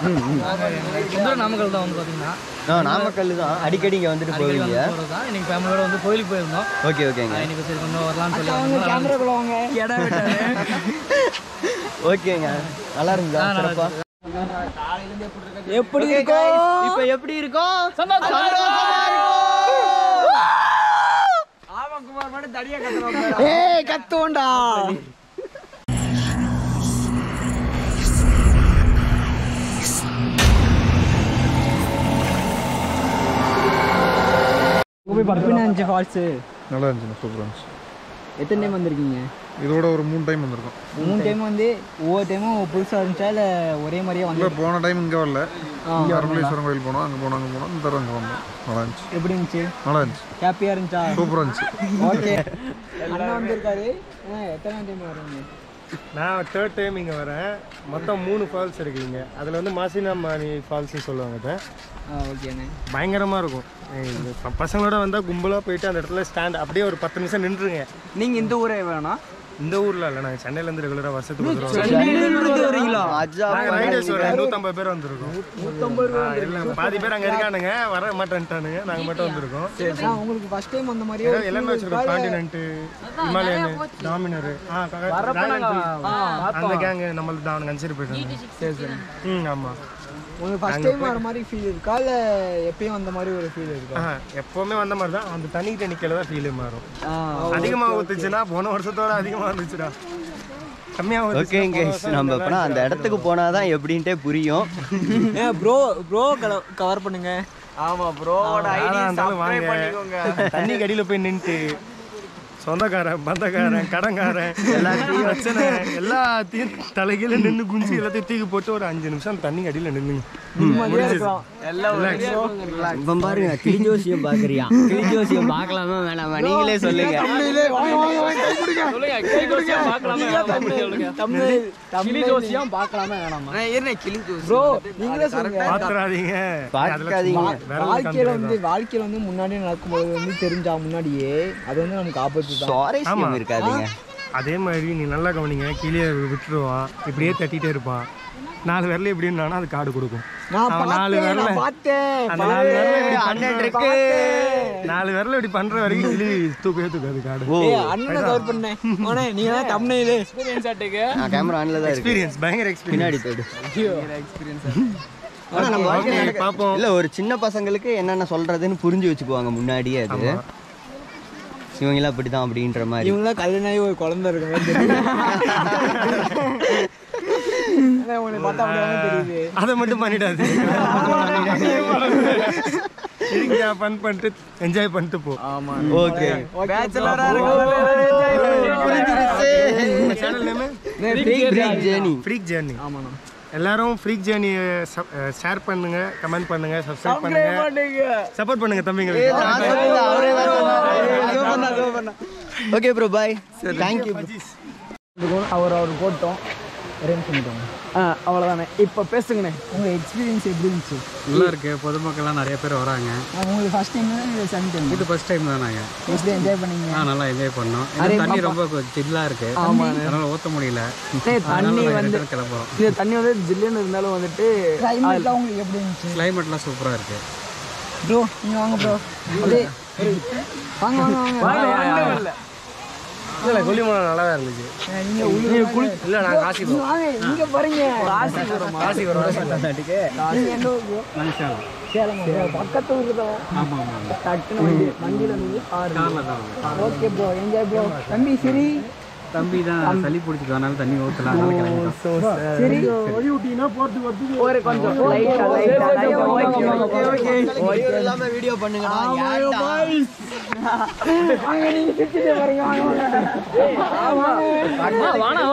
சொந்த நாமக்கல் தான் வந்து பார்த்தீங்கன்னா ஆ நாமக்கல் தான் அடிக்கடி இங்கே வந்துட்டு அடிக்கடி போவீங்க வந்து போகிறது தான் இன்னைக்கு ஃபேமிலியோட வந்து கோயிலுக்கு போயிருந்தோம் ஓகே ஓகேங்க இன்னைக்கு சரி கொஞ்சம் வரலாம்னு சொல்லி வந்தோம். கேமராக்குள்ள வாங்க இடம் விட்டாரு ஓகேங்க நல்லா இருந்தா சிறப்பா எப்படி இருக்கும் இப்போ எப்படி இருக்கும் ஏய் கத்துவோண்டா உங்க போய் பப்பினாஞ்சி ஃபால்ஸு நல்லா இருந்துச்சு சூப்பராக இருந்துச்சு எத்தனை டைம் வந்திருக்கீங்க இதோட ஒரு மூணு டைம் வந்திருக்கோம் மூணு டைம் வந்து ஒவ்வொரு டைமும் புதுசாக இருந்துச்சா இல்லை ஒரே மாதிரியே இல்லை வந்து போன டைம் இங்கே வரல இங்கே அரமலேஸ்வரம் கோயில் போனோம் அங்கே போனோம் அங்கே போனோம் இந்த தடவை அங்கே வந்தோம் நல்லா இருந்துச்சு எப்படி இருந்துச்சு நல்லா இருந்துச்சு ஹாப்பியாக இருந்துச்சா சூப்பராக இருந்துச்சு ஓகே அண்ணா வந்திருக்காரு ஆ, எத்தனை டைம் வருவீங்க நான் தேர்ட் டைம் இங்கே வரேன் மொத்தம் மூணு ஃபால்ஸ் இருக்குங்க அதில் வந்து மாசினாமானி ஃபால்ஸ்னு சொல்லுவாங்க இதை ஆ ஓகேண்ணே பயங்கரமாக இருக்கும் இந்த ப- பசங்களோட வந்தால் கும்பலாக போயிட்டு அந்த இடத்துல ஸ்டாண்ட் அப்படியே ஒரு பத்து நிமிஷம் நின்றுங்க நீங்கள் இந்த ஊரே வேணாம் இந்த ஊரில் இல்லை நாங்கள் சென்னையிலேருந்து ரெகுலராக வருஷத்துக்கு வந்துடுவோம் வரீங்களா அஜா நாங்கள் ரைடர்ஸ் ஒரு நூற்றம்பது பேர் வந்திருக்கோம் ஆ, இல்லை பாதி பேர் அங்கே இருக்கானுங்க வர மாட்டேன்ட்டானுங்க நாங்கள் மட்டும் வந்திருக்கோம் நான் உங்களுக்கு ஃபர்ஸ்ட் டைம் அந்த மாதிரியே ஏன்னா எல்லாமே வச்சிருக்கோம் காண்டினென்ட் இமாலயன் டாமினர் ஆ Dragon Fruit. அந்த கேங் நம்மளுக்கு தான் கன்சிடர் போயிட்டு சரி சரி ம் ஆமாம் உங்களுக்கு ஃபர்ஸ்ட் டைம் வர மாதிரி ஃபீல் இருக்கா இல்லை எப்பயும் அந்த மாதிரி ஒரு ஃபீல் இருக்கா ஆஹா, எப்பவுமே வந்த மாதிரி தான் அந்த தண்ணிக்கிட்ட நிக்கல தான் ஃபீல் மாறும் ஆ அதிகமா ஊத்துச்சுன்னா போன வருஷத்தோட அதிகமா இருந்துச்சுடா கம்மியா ஓகேங்க நம்ம அப்பனா அந்த இடத்துக்கு போனாதான் எப்படின்ட்டே புரியும் ஏ ப்ரோ ப்ரோ கவர் பண்ணுங்க ஆமா ப்ரோவோட ஐடி வாங்க தண்ணி கடியில போய் நின்னுட்டு சொந்தக்காரன் பந்தக்காரன் கடன்காரன் எல்லாத்தையும் பிரச்சனை எல்லாத்தையும் தலைகீழ நின்று குஞ்சு எல்லாத்தையும் தூக்கி போட்டு ஒரு அஞ்சு நிமிஷம் தண்ணி அடியில நின்னுங்க நிம்மதியா இருக்கலாம் இவன் பாருங்க கிளிஜோசியம் பாக்குறியா கிளிஜோசியம் பார்க்கலாமா வேணாமா நீங்களே சொல்லுங்க ப்ரோ நீங்களே சொல்லுங்க பாத்துறாதீங்க பார்க்காதீங்க வாழ்க்கையில வந்து வாழ்க்கையில வந்து முன்னாடி நடக்கும்போது வந்து தெரிஞ்சா முன்னாடியே அது வந்து நமக்கு ஆபத்து தான் சுவாரஸ்யம் இருக்காதுங்க அதே மாதிரி நீ நல்லா கவனிங்க கீழே விட்டுருவான் இப்படியே தட்டிட்டே இருப்பான் நாலு விரல இப்படின்னா அது காடு கொடுக்கும் நான் அவன் நாலு பார்த்தேன் விரல நான் பார்த்தேன் அந்த நாலு விரல இப்படி அண்ணன் பண்ற- இருக்கு நாலு விரல இப்படி பண்ற வரைக்கும் கிளி தூக்கவே தூக்காது காடு ஓ ஏய் அண்ணனை கவர் பண்ணேன் அவனே நீங்க தான் தம்னையிலே நான் கேமரா ஆன்ல தான் இருக்கு எக்ஸ்பீரியன்ஸ் பயங்கர எக்ஸ்பீரியன்ஸ் பின்னாடி தேடு ஆனா நம்ம வாழ்க்கையில நடக்க- பார்ப்போம் இல்ல ஒரு சின்ன பசங்களுக்கு என்னென்ன சொல்றதுன்னு புரிஞ்சு வச்சுக்குவாங்க முன்னாடியே அது இவங்க எல்லாம் இப்படிதான் அப்படின்ற மாதிரி இவங்களாம் கல்யாணம் ஆகி ஒரு குழந்தை இருக்க மாதிரி தெரியுது ஆனா உன்னை பார்த்தா அப்படிதான் தெரியுது அதை மட்டும் பண்ணிடாது இருக்கியா ஃபன் பண்ணிட்டு என்ஜாய் பண்ணிட்டு போ ஓகே பேச்சுலரா channel name journey freak journey ஆமாண்ணா எல்லாரும் ஃப்ரீக் ஜேர்னியை ஷேர் பண்ணுங்க கமெண்ட் பண்ணுங்க சப்ஸ்கிரைப் பண்ணுங்க சப்போர்ட் பண்ணுங்க தம்பிங்களுக்கு ஓகே ப்ரோ பாய் தேங்க்யூ அவர் அவர் போட்டோம் அரேஞ்ச் பண்ணிட்டோம் ஆ அவ்வளோதானே இப்போ பேசுங்கண்ணே உங்கள் எக்ஸ்பீரியன்ஸ் எப்படி இருந்துச்சு நல்லா இருக்கு பொதுமக்கள்லாம் நிறைய பேர் வராங்க உங்களுக்கு ஃபர்ஸ்ட் டைம் இது செகண்ட் டைம் இது ஃபர்ஸ்ட் டைம் தான் நாங்கள் எப்படி என்ஜாய் பண்ணீங்க ஆ நல்லா என்ஜாய் பண்ணோம் இந்த தண்ணி ரொம்ப சில்லா இருக்கு அதனால ஊத்த முடியல தண்ணி அதனால வந்து return கிளம்புறோம் இது தண்ணி வந்து ஜில்லுன்னு இருந்தாலும் வந்துட்டு கிளைமேட்லாம் உங்களுக்கு எப்படி இருந்துச்சு கிளைமேட்லாம் சூப்பரா இருக்கு ப்ரோ நீங்கள் வாங்க ப்ரோ அப்படியே வாங்க வாங்க வாங்க இல்லை கொல்லிமலை நல்லா தான் இருந்துச்சு நீங்க உள்ள குளி இல்லை நான் காசி நீங்க வாங்க இங்க பாருங்க காசிபுரம் காசிபுரம் நீங்க என்ன ஊர் bro? சேலம் bro. பக்கத்து ஊர் தான் ஆமா ஆமா டக்குனு வண்டி வண்டியில வந்து ஆறு கார்ல தான் ஓகே ப்ரோ என்ஜாய் ப்ரோ தம்பி சரி தம்பி தான் சளி பிடிச்சிட்டு அதனால தண்ணி ஊத்தலாம் அதனால கிளம்பிட்டோம் சரி ஒரு கொஞ்சம் லைட்டா லைட்டா ஓகே ஓகே ஓகே இல்லாம வீடியோ பண்ணுங்க வாங்க நீங்க சிரிச்சிட்டே வரீங்க வாங்க வாங்க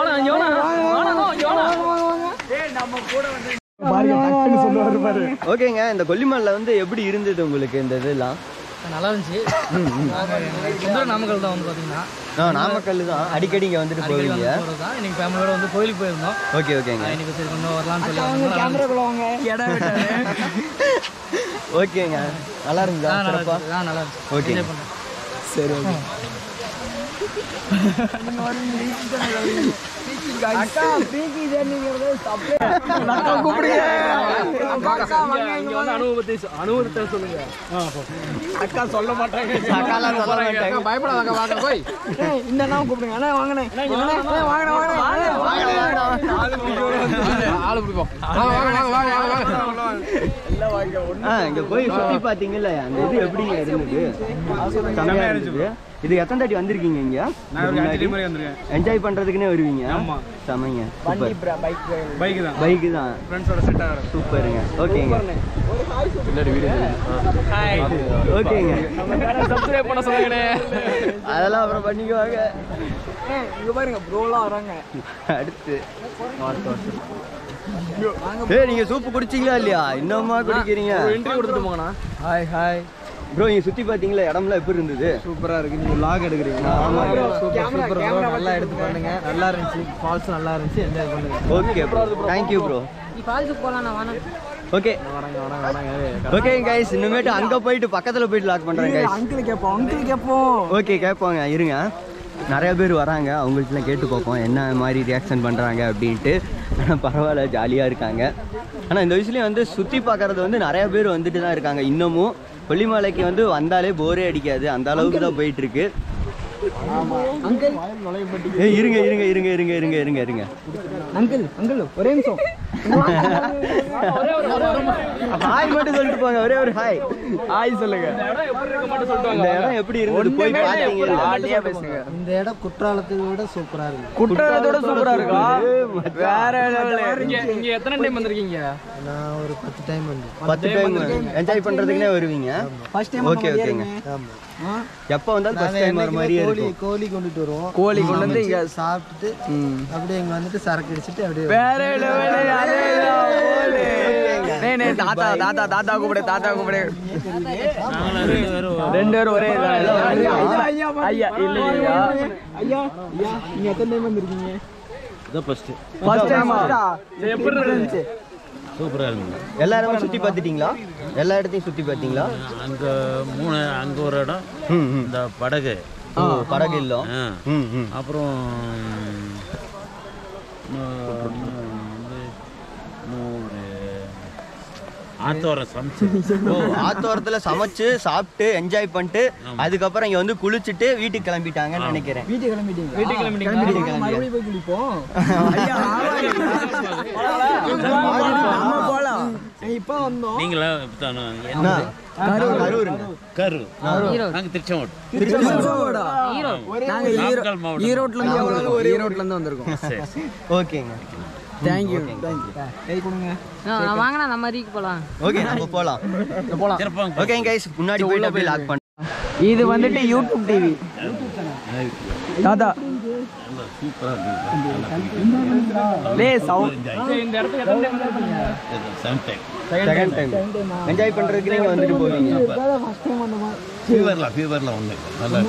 ஓகேங்க இந்த கொல்லிமலைல வந்து எப்படி இருந்தது உங்களுக்கு இந்த இதெல்லாம் நல்லா இருந்துச்சு சொந்த நாமக்கல் தான் வந்து பார்த்தீங்கன்னா ஆ நாமக்கல் தான் அடிக்கடி இங்க வந்துட்டு அடிக்கடி போவீங்க வந்து போகிறது தான் இன்னைக்கு ஃபேமிலியோட வந்து கோயிலுக்கு போயிருந்தோம் ஓகே ஓகேங்க இன்னைக்கு சரி கொஞ்சம் வரலாம்னு சொல்லி வாங்க வந்தோம். கேமராக்குள்ள வாங்க இடம் விட்டாரு ஓகேங்க நல்லா இருந்தா ஆ, நல்லா சிறப்பா இருந்துச்சு. ஆ, நல்லா இருந்துச்சு ஓகே என்ஜாய் பண்ணேன் சரி ஓகே அக்கா பிரீத்தி ஜெர்னிங்கிறது தப்பே கூப்பிடுங்க இங்க வந்து அனுபவத்தை சொ- அனுபவத்தை சொல்லுங்க அக்கா சொல்ல மாட்டாங்க அக்காலாம் சொல்ல மாட்டாங்க. பயப்படாத வாங்க போய் இந்த அண்ணா கூப்பிடுங்க அண்ணா வாங்கண்ணே வாங்கண்ணே வாங்கண்ணே ஆளு பிடிப்போம் வாங்க வாங்க வாங்க வாங்க வாங்க ஆ இங்க போய் சுத்தி பாத்தீங்கல்ல அந்த இது எப்படிங்க இருந்தது செமையா இருந்தது இது எத்தனை தாட்டி வந்திருக்கீங்க இங்க என்ஜாய் பண்றதுக்குன்னே வருவீங்க செமைங்க வண்டி சூப்பர் பைக் பைக்கு தான் பைக் தான் ஃப்ரெண்ட்ஸோட செட் ஆகிற சூப்பருங்க ஓகேங்க ஓகேங்க சப்ஸ்கிரைப் பண்ண சொல்லுங்கண்ணே அதெல்லாம் அப்புறம் பண்ணிக்குவாங்க இங்க பாருங்க ப்ரோலாம் வராங்க அடுத்து ஏய் நீங்க சூப்பு குடிச்சீங்களா இல்லையா இன்னுமா குடிக்கிறீங்க என்ட்ரி கொடுத்துட்டு போங்கண்ணா ஹாய் ஹாய் ப்ரோ நீங்க சுத்தி பாத்தீங்களா இடம்லாம் எப்படி இருந்தது சூப்பரா இருக்கு நீங்க லாக் எடுக்கிறீங்க ஆமா bro. சூப்பர் சூப்பர் ப்ரோ நல்லா எடுத்து பண்ணுங்க நல்லா இருந்துச்சு ஃபால்ஸ் நல்லா இருந்துச்சு என்ஜாய் பண்ணுங்க ஓகே ப்ரோ தேங்க்யூ ப்ரோ நீ ஃபால்ஸுக்கு போகலாம் நான் வேணாம் ஓகே வராங்க வராங்க வராங்க ஓகே கைஸ் இனிமேட்டு அங்க போயிட்டு பக்கத்துல போயிட்டு லாக் பண்றேன் கைஸ் அங்கிள் கேட்போம் அங்கிள் கேட்போம் ஓகே கேட்பாங்க இருங்க நிறைய பேர் வராங்க அவங்கள்ட்டலாம் கேட்டு பார்ப்போம் என்ன மாதிரி ரியாக்ஷன் பண்ணுறாங்க அப்படின்ட்டு ஆனால் பரவாயில்ல ஜாலியாக இருக்காங்க ஆனால் இந்த வயசுலேயும் வந்து சுற்றி பார்க்கறது வந்து நிறைய பேர் வந்துட்டு தான் இருக்காங்க இன்னமும் கொல்லிமலைக்கு வந்து வந்தாலே போரே அடிக்காது அந்த அளவுக்கு தான் போயிட்டு இருக்கு ஏய் இருங்க இருங்க இருங்க இருங்க இருங்க இருங்க இருங்க அங்கிள் அங்கிள் ஒரே நிமிஷம் ஹாய் மட்டும் சொல்லிட்டு போங்க ஒரே ஒரு ஹாய் ஹாய் சொல்லுங்க இந்த இடம் எப்படி இருந்தது போய் பார்த்தீங்க ஜாலியா பேசுங்க இந்த இடம் குற்றாலத்தை விட சூப்பரா இருக்கு குற்றாலத்தோட சூப்பரா இருக்கா வேற இங்க இங்க எத்தனை டைம் வந்திருக்கீங்க நான் ஒரு பத்து டைம் வந்து பத்து டைம் என்ஜாய் பண்ணுறதுக்குனே வருவீங்க ஃபர்ஸ்ட் டைம் ஓகே ஓகேங்க ஆமா எப்போ வந்தாலும் ஃபர்ஸ்ட் டைம் வர மாதிரியே கோழி இருக்கும் கோழி கொண்டுட்டு வருவோம் கோழி கொண்டு வந்து இங்க சாப்பிட்டுட்டு அப்படியே இங்க வந்துட்டு சரக்கு அடிச்சிட்டு அப்படியே வேற லெவல் அதேதான் போடு நே நே தாத்தா தாத்தா தாத்தா கூப்பிடு தாத்தா கூப்பிடு ரெண்டு பேரும் ஒரே ஐயா ஐயா இல்லையா ஐயா ஐயா நீங்க எத்தனை டைம் வந்திருக்கீங்க ஃபர்ஸ்ட் டைமா எப்படி இருந்துச்சு சூப்பராக இருந்தது எல்லா இடமும் சுற்றி பார்த்துட்டீங்களா எல்லா இடத்தையும் சுற்றி பார்த்தீங்களா அங்கே மூணு அங்கே ஒரு இடம் ம் ம் இந்த படகு ஓ படகு இல்லம் ஆ. ம் ம் அப்புறம் இன்னும் வந்து இன்னும் ஒரு ஆத்தோரம் சமைச்சு ஓ ஆத்தோரத்தில் சமைச்சு சாப்பிட்டு என்ஜாய் பண்ணிட்டு அதுக்கப்புறம் இங்கே வந்து குளிச்சுட்டு வீட்டுக்கு கிளம்பிட்டாங்கன்னு நினைக்கிறேன் வீட்டுக்கு கிளம்பிட்டீங்க வீட்டுக்கு கிளம்பிட்டீங்க வீட்டுக்கு மறுபடியும் போய் குளிப்போம் கிளம்பிட்டேன் போலாம் இப்போ வந்தோம் நீங்களா இப்போ தானே அண்ணா, கரூருங்க கரு நாங்கள் திருச்செங்கோடு திருச்செங்கோடா? நாங்க ஈரோ- நாமக்கல் மாவட்டம். ஈரோட்ல இருந்து வந்திருக்கோம் ஈரோட்ல இருந்து வந்திருக்கோம் சரி ஓகேங்க தேங்க்யூ தேங்க்யூ கை கொடுங்க நான் வாங்கினா நம்ம ரீக்கு போகலாம் ஓகே நம்ம போகலாம் போலாம் திருப்பாங்க ஓகே கைஸ் முன்னாடி போயிட்டு அப்படியே லாக் பண்ண இது வந்துட்டு யூடியூப் டிவி தாத்தா லே சவுண்ட் இந்த இடத்துக்கு எத்தனை டைம் வந்திருக்கீங்க seven time second time enjoy பண்ணுறதுக்கு நீங்கள் வந்துட்டு போவீங்க ஃபீவர்லாம் ஃபீவர்லாம் ஒன்று நல்லா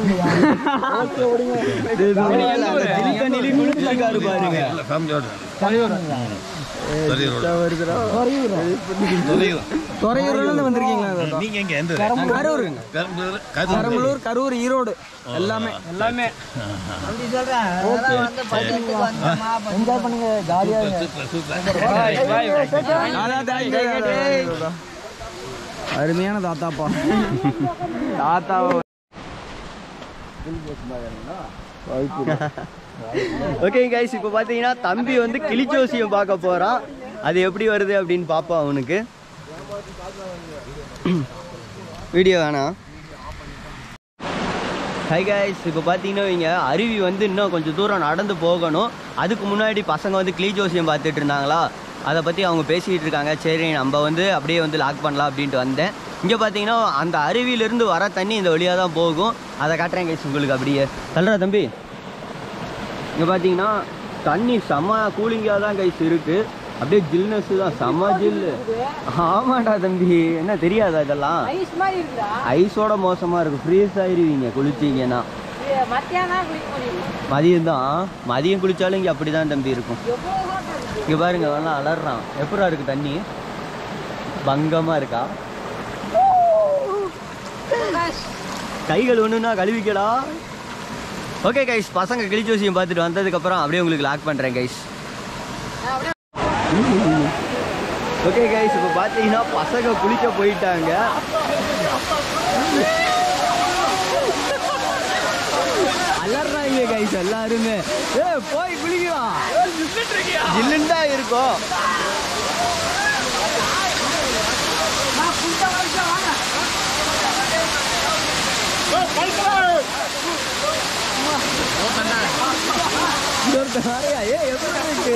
அந்த ஜிலி தண்ணியிலே குளிச்சிருக்காரு பாருங்க இல்லை ஃபேமிலியோட துறையூர்ல இருந்து வந்திருக்கீங்களா தாத்தா? நீங்கள் எங்கே எந்த கரூர் பெரம்பலூர் கரூர் பெரம்பலூர் கரூர் ஈரோடு எல்லாமே எல்லாமே என்ஜாய் பண்ணுங்க ஜாலியா சூப்பர் சூப்பர் அருமையான தாத்தாப்பா தாத்தாவை ஓகே கைஸ் இப்போ பார்த்தீங்கன்னா தம்பி வந்து கிளிச்சோசியம் பார்க்க போகிறான் அது எப்படி வருது அப்படின்னு பார்ப்போம் அவனுக்கு வீடியோ வேணாம் ஹை கைஸ் இப்போ பார்த்தீங்கன்னா இங்கே அருவி வந்து இன்னும் கொஞ்சம் தூரம் நடந்து போகணும் அதுக்கு முன்னாடி பசங்க வந்து கிளி ஜோசியம் பார்த்துட்டு இருந்தாங்களா அதை பற்றி அவங்க பேசிக்கிட்டு இருக்காங்க சரி நம்ம வந்து அப்படியே வந்து லாக் பண்ணலாம் அப்படின்ட்டு வந்தேன் இங்கே பார்த்தீங்கன்னா அந்த அருவியிலேருந்து வர தண்ணி இந்த வழியாக தான் போகும் அதை காட்டுறேன் கைஸ் உங்களுக்கு அப்படியே தல்றா தம்பி இங்கே பார்த்தீங்கன்னா தண்ணி செம்ம கூலிங்காக தான் கைஸ் இருக்குது அப்படியே ஜில்னஸ் தான் செம்ம ஜில்லு ஆமாடா தம்பி என்ன தெரியாதா இதெல்லாம் ஐஸ் மாதிரி இருக்குதா ஐஸோட மோசமாக இருக்கும் ஃப்ரீஸ் ஆயிருவீங்க குளிச்சிங்கன்னா இது மத்தியானம் குளிக்க முடியும் மதியம் தான் மதியம் குளிச்சாலும் இங்கே அப்படி தான் தம்பி இருக்கும் இங்கே பாருங்க வேணா அலறான் எப்படா இருக்கு தண்ணி பங்கமாக இருக்கா கைகள் ஒன்றுனா கழுவிக்கடா ஓகே கைஸ் பசங்க கிளிச்சோசியம் பார்த்துட்டு வந்ததுக்கப்புறம் அப்படியே உங்களுக்கு லாக் பண்ணுறேன் கைஸ் ஓகே கைஸ் இப்போ பார்த்தீங்கன்னா பசங்க குளிக்க போயிட்டாங்க அலறாங்க கைஸ் எல்லாருமே ஏ போய் குளிக்கலாம் ஜில்லுன்னு தான் இருக்கும் இன்னொருத்தன் வரையா ஏ எப்படி இருக்கு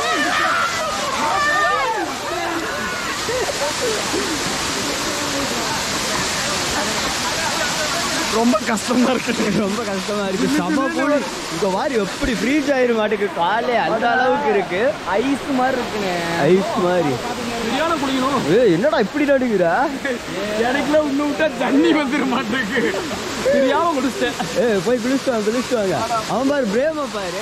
ரொம்ப கஷ்டமா இருக்கு ரொம்ப கஷ்டமா இருக்கு செம கூலி இங்க வாரி எப்படி ஃப்ரீஸ் ஆயிரு மாட்டுக்கு காலே அந்த அளவுக்கு இருக்கு ஐஸ் மாதிரி இருக்குங்க ஐஸ் மாதிரி சரியான குளிக்கணும் ஏய் என்னடா இப்படி நடுங்குற எனக்குள்ள இன்னும் விட்டா தண்ணி வந்துட மாட்டேங்குது தெரியாம குடிச்சிட்டேன் ஏய் போய் குளிச்சுட்டு வாங்க குளிச்சுட்டு வாங்க அவன் பாரு பிரேம பாரு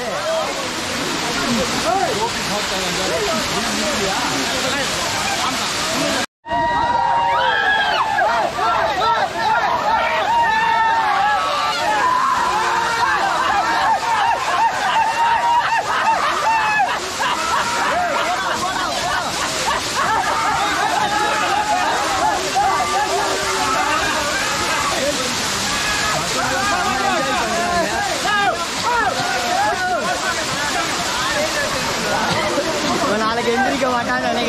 இவன் நாளைக்கு எந்திரிக்க மாட்டான்னு நினைக்கிறேன்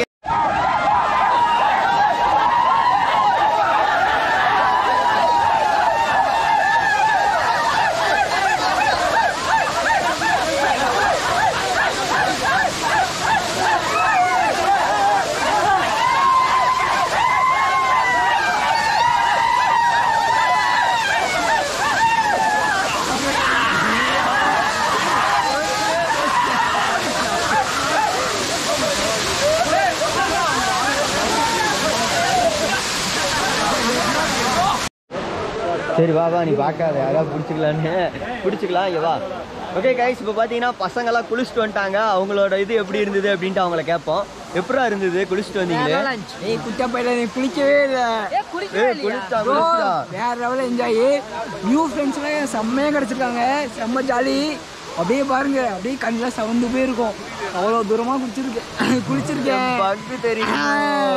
சரி வா வா நீ பார்க்காத யாராவது பிடிச்சிக்கலான்னு பிடிச்சிக்கலாம் இங்க வா ஓகே கைஸ் இப்போ பார்த்தீங்கன்னா பசங்கெல்லாம் குளிச்சுட்டு வந்துட்டாங்க அவங்களோட இது எப்படி இருந்தது அப்படின்ட்டு அவங்கள கேட்போம் எப்படா இருந்தது குளிச்சுட்டு வந்தீங்களே ஏய் குட்டா பையில நீ குளிக்கவே இல்லை ஏய் குளிச்சுட்டா குளிச்சுட்டா வேற லெவலில் என்ஜாய் நியூ ஃப்ரெண்ட்ஸ்லாம் செம்மையாக கிடச்சிருக்காங்க செம்ம ஜாலி அப்படியே பாருங்க அப்படியே கண்ணில் சவந்து போயிருக்கும் அவ்வளோ தூரமாக குளிச்சிருக்கேன் குளிச்சிருக்கேன் பக்கு தெரியும்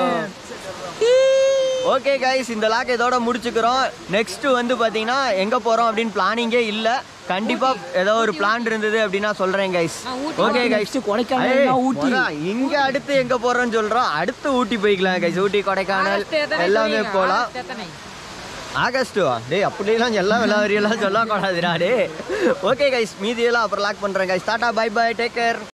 ஓகே கைஸ் இந்த லாக் இதோட முடிச்சுக்கிறோம் நெக்ஸ்ட் வந்து பார்த்தீங்கன்னா எங்கே போகிறோம் அப்படின்னு பிளானிங்கே இல்லை கண்டிப்பாக ஏதோ ஒரு பிளான் இருந்தது அப்படின்னா சொல்கிறேன் கைஸ் ஓகே கைஸ் Next கொடைக்கானல்னா ஊட்டி. இங்கே அடுத்து எங்கே போகிறோம்னு சொல்கிறோம் அடுத்து ஊட்டி போய்க்கலாம் கைஸ் ஊட்டி கொடைக்கானல் எல்லாமே போகலாம் ஆகஸ்ட்டுவா டேய் அப்படிலாம் எல்லாம் விளாவரியெல்லாம் சொல்லக்கூடாதுடா டே ஓகே கைஸ் மீதியெல்லாம் அப்புறம் லாக் பண்ணுறேன் guys tata bye bye take care